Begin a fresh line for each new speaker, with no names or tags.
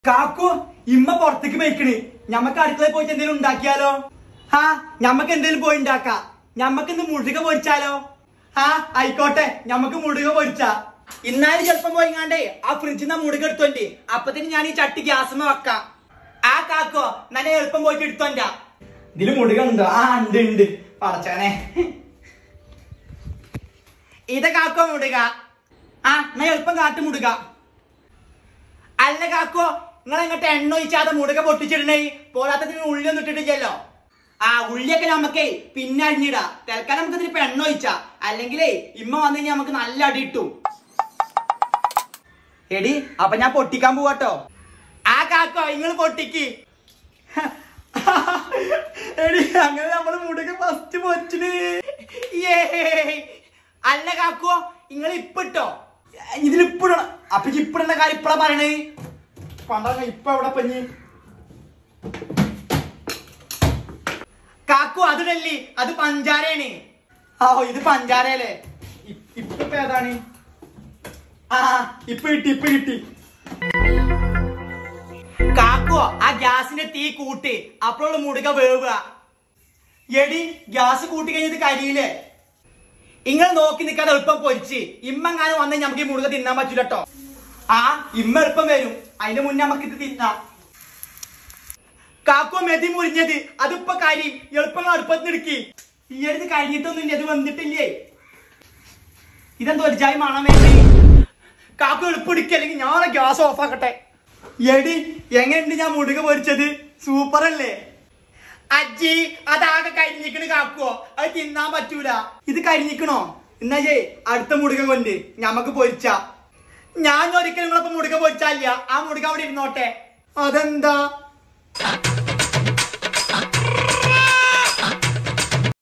കാക്കു ഇമ്മ പുറത്തേക്ക് പോയിക്കണ് ഞമ്മക്ക് അടുക്കളയിൽ പോയിട്ട് എന്തെങ്കിലും ഉണ്ടാക്കിയാലോ ഹാ ഞമ്മക്ക് എന്തെങ്കിലും പോയി ഉണ്ടാക്കാം ഞമ്മക്ക് ഇന്ന് മുടുക പൊരിച്ചാലോ ഹാ ആയിക്കോട്ടെ ഞമ്മക്ക് മുടുക പൊരിച്ചാ ഇന്നാലും ചെലപ്പം പോയിങ്ങാണ്ടേ ആ ഫ്രിഡ്ജിൽ നിന്ന് മുടുക എടുത്തോണ്ട് അപ്പത്തിന് ഞാൻ ഈ ചട്ടി ഗ്യാസുമ്മ വെക്കാം ആ കാക്കോ നല്ല എളുപ്പം പോയിട്ട് എടുത്തോണ്ടാ ഇതില് മുടുക ഉണ്ടോ ആ ഉണ്ട് ഉണ്ട് പടച്ചാനെ ഇത് കാക്കോ മുടുക ആ എന്നാ എളുപ്പം കാട്ടു മുടുക അല്ല കാക്കോ നിങ്ങൾ എങ്ങോട്ട് എണ്ണ ഒഴിച്ചാതെ മുടുക പൊട്ടിച്ചിടണേ പോരാത്തതിന് ഉള്ളി ഒന്നും ഇട്ടിട്ടില്ലല്ലോ ആ ഉള്ളിയൊക്കെ നമുക്കേ പിന്നെ അരിഞ്ഞിടാ തൽക്കാലം നമുക്ക് ഇതിന് ഇപ്പൊ എണ്ണ ഒഴിച്ചാ അല്ലെങ്കിലേ ഇമ്മ വന്നു കഴിഞ്ഞാൽ നമുക്ക് നല്ല അടി ഇട്ടു എടി അപ്പൊ ഞാൻ പൊട്ടിക്കാൻ പോവാട്ടോ ആ കാക്കോ നിങ്ങൾ പൊട്ടിക്ക് എടി അങ്ങനെ നമ്മള് മുടുക ഫസ്റ്റ് പൊച്ചിന് ഏയ്. അല്ല കാക്കോ നിങ്ങൾ ഇപ്പിട്ടോ ഇതിലിപ്പിടണം അപ്പൊ ഇപ്പിടേണ്ട കാര്യം ഇപ്പഴാ പറയണേ പണ്ടാ ഇപ്പൊ എവിടെ പഞ്ഞി കാക്കു അതിടല്ലേ അത് പഞ്ചാരയാണ് ആ ഇത് പഞ്ചാരയല്ലേ ഇ- ഇപ്പൊ ഇപ്പൊ ഏതാണ് ആ ഇപ്പൊ കിട്ടി ഇപ്പൊ കിട്ടി കാക്കു ആ ഗ്യാസിന്റെ തീ കൂട്ടി അപ്പോഴുള്ള മുടുക വേവുക എടി ഗ്യാസ് കൂട്ടി കഴിഞ്ഞത് കരിയില്ലേ ഇങ്ങൾ നോക്കി നിൽക്കാതെ എളുപ്പം പൊരിച്ച് ഇമ്മങ്ങാനും വന്ന് നമുക്ക് ഈ മുടുക തിന്നാൻ പറ്റൂല കേട്ടോ ആ ഇമ്മ എളുപ്പം വരും അതിന്റെ മുന്നേ നമുക്ക് ഇത് തിന്നാം കാക്കോ മെതി മുറിഞ്ഞത് അതിപ്പോ കാര്യം എളുപ്പം അടുപ്പത്ത് നിടുക്കി ഈ അടുത്ത് കഴിഞ്ഞിട്ടൊന്നും ഇല്ല, അത് വന്നിട്ടില്ലേ ഇതെന്തോ ഒരു ജായി മണം വേണ്ടി കാക്കു എളുപ്പിടിക്കുക അല്ലെങ്കിൽ ഞാൻ ഗ്യാസ് ഓഫ് ആക്കട്ടെ എടി എങ്ങനെയുണ്ട് ഞാൻ മുടുക പൊരിച്ചത് സൂപ്പർ അല്ലേ അജ്ജി അതാകെ കരിഞ്ഞിക്കണ് കാക്കുവോ അത് തിന്നാൻ പറ്റൂല ഇത് കരിഞ്ഞിക്കണോ എന്നാ ജേ അടുത്ത മുടുക കൊണ്ട് ഞമ്മക്ക് പൊരിച്ച ഞാൻ ഒരിക്കലും നിങ്ങളൊപ്പം മുടുക പൊരിച്ചാലില്ല ആ മുടുക അവിടെ ഇരുന്നോട്ടെ അതെന്താ